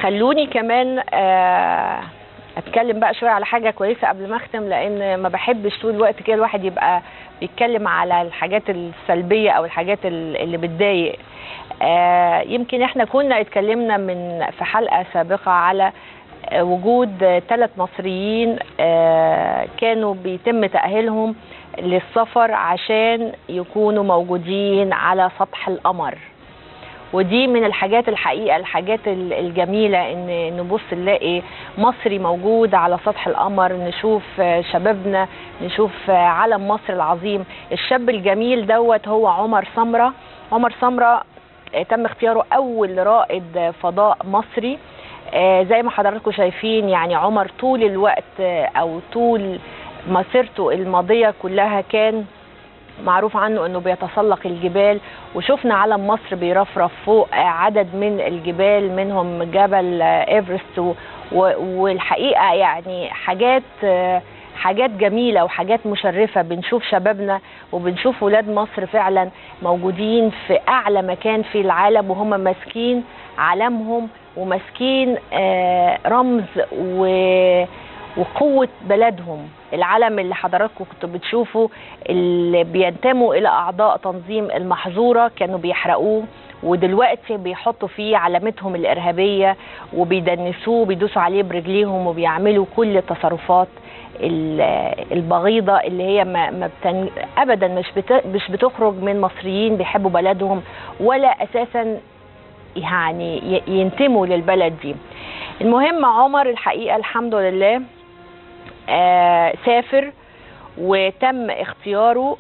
خلوني كمان آه، اتكلم بقى شويه على حاجه كويسه قبل ما اختم لان ما بحبش طول الوقت كده الواحد يبقى بيتكلم على الحاجات السلبيه او الحاجات ال- اللي بتضايق آه، يمكن احنا كنا اتكلمنا من في حلقه سابقه على آه، وجود ثلاث مصريين آه، كانوا بيتم تاهيلهم للسفر عشان يكونوا موجودين على سطح القمر ودي من الحاجات الحقيقه الحاجات ال- الجميله ان نبص نلاقي مصري موجود على سطح القمر نشوف آه، شبابنا نشوف آه، علم مصر العظيم الشاب الجميل دوت هو عمر سمره عمر سمره آه، تم اختياره اول رائد فضاء مصري آه، زي ما حضراتكم شايفين يعني عمر طول الوقت آه، او طول مسيرته الماضيه كلها كان معروف عنه انه بيتسلق الجبال وشفنا علم مصر بيرفرف فوق عدد من الجبال منهم جبل ايفرست و- و- والحقيقه يعني حاجات حاجات جميله وحاجات مشرفه بنشوف شبابنا وبنشوف ولاد مصر فعلا موجودين في اعلى مكان في العالم وهم ماسكين علمهم وماسكين آه، رمز و وقوة بلدهم العلم اللي حضراتكم كنتوا بتشوفوا اللي بينتموا إلى أعضاء تنظيم المحظورة كانوا بيحرقوه ودلوقتي بيحطوا فيه علامتهم الإرهابية وبيدنسوه بيدوسوا عليه برجليهم وبيعملوا كل التصرفات ال- البغيضة اللي هي ما ما بتن... أبدا مش بت... مش بتخرج من مصريين بيحبوا بلدهم ولا أساسا يعني ي- ينتموا للبلد دي المهم عمر الحقيقة الحمد لله آه سافر وتم اختياره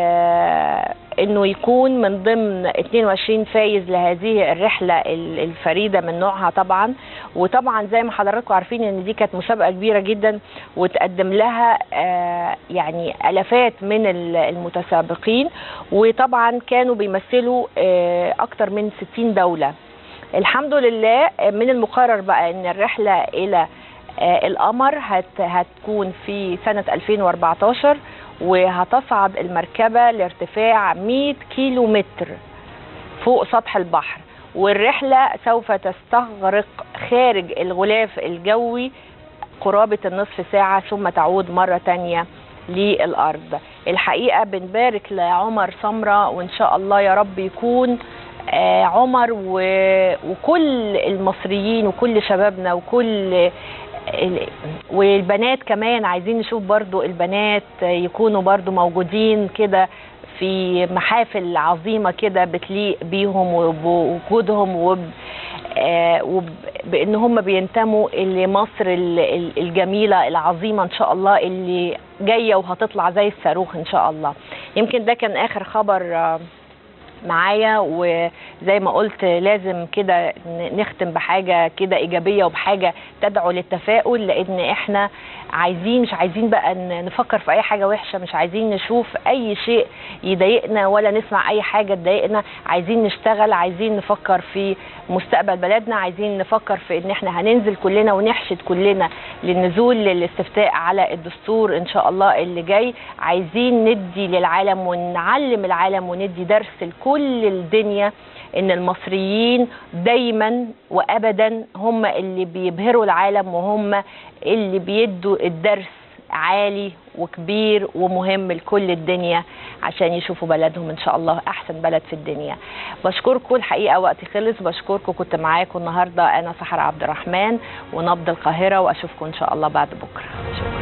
آه انه يكون من ضمن 22 فايز لهذه الرحله ال- الفريده من نوعها طبعا وطبعا زي ما حضراتكم عارفين ان دي كانت مسابقه كبيره جدا وتقدم لها آه يعني الافات من ال- المتسابقين وطبعا كانوا بيمثلوا آه اكتر من 60 دوله الحمد لله من المقرر بقى ان الرحله الى آه، القمر هت هتكون في سنه 2014 وهتصعد المركبه لارتفاع 100 كيلو متر فوق سطح البحر والرحله سوف تستغرق خارج الغلاف الجوي قرابه النصف ساعه ثم تعود مره تانية للارض الحقيقه بنبارك لعمر سمره وان شاء الله يا رب يكون آه، عمر و- وكل المصريين وكل شبابنا وكل ال- والبنات كمان عايزين نشوف برضو البنات يكونوا برضو موجودين كده في محافل عظيمة كده بتليق بيهم وبوجودهم وب آه، وب- بان هم بينتموا لمصر ال- ال- الجميله العظيمه ان شاء الله اللي جايه وهتطلع زي الصاروخ ان شاء الله يمكن ده كان اخر خبر آه، معايا وزي ما قلت لازم كده ن- نختم بحاجه كده ايجابيه وبحاجه تدعو للتفاؤل لان احنا عايزين مش عايزين بقى ن- نفكر في اي حاجه وحشه مش عايزين نشوف اي شيء يضايقنا ولا نسمع اي حاجه تضايقنا عايزين نشتغل عايزين نفكر في مستقبل بلدنا عايزين نفكر في ان احنا هننزل كلنا ونحشد كلنا للنزول للاستفتاء على الدستور ان شاء الله اللي جاي عايزين ندي للعالم ونعلم العالم وندي درس لكل الدنيا ان المصريين دايما وابدا هم اللي بيبهروا العالم وهم اللي بيدوا الدرس عالي وكبير ومهم لكل الدنيا عشان يشوفوا بلدهم ان شاء الله احسن بلد في الدنيا بشكركم الحقيقه وقتي خلص بشكركم كنت معاكم النهارده انا سحر عبد الرحمن ونبض القاهره واشوفكم ان شاء الله بعد بكره شكرا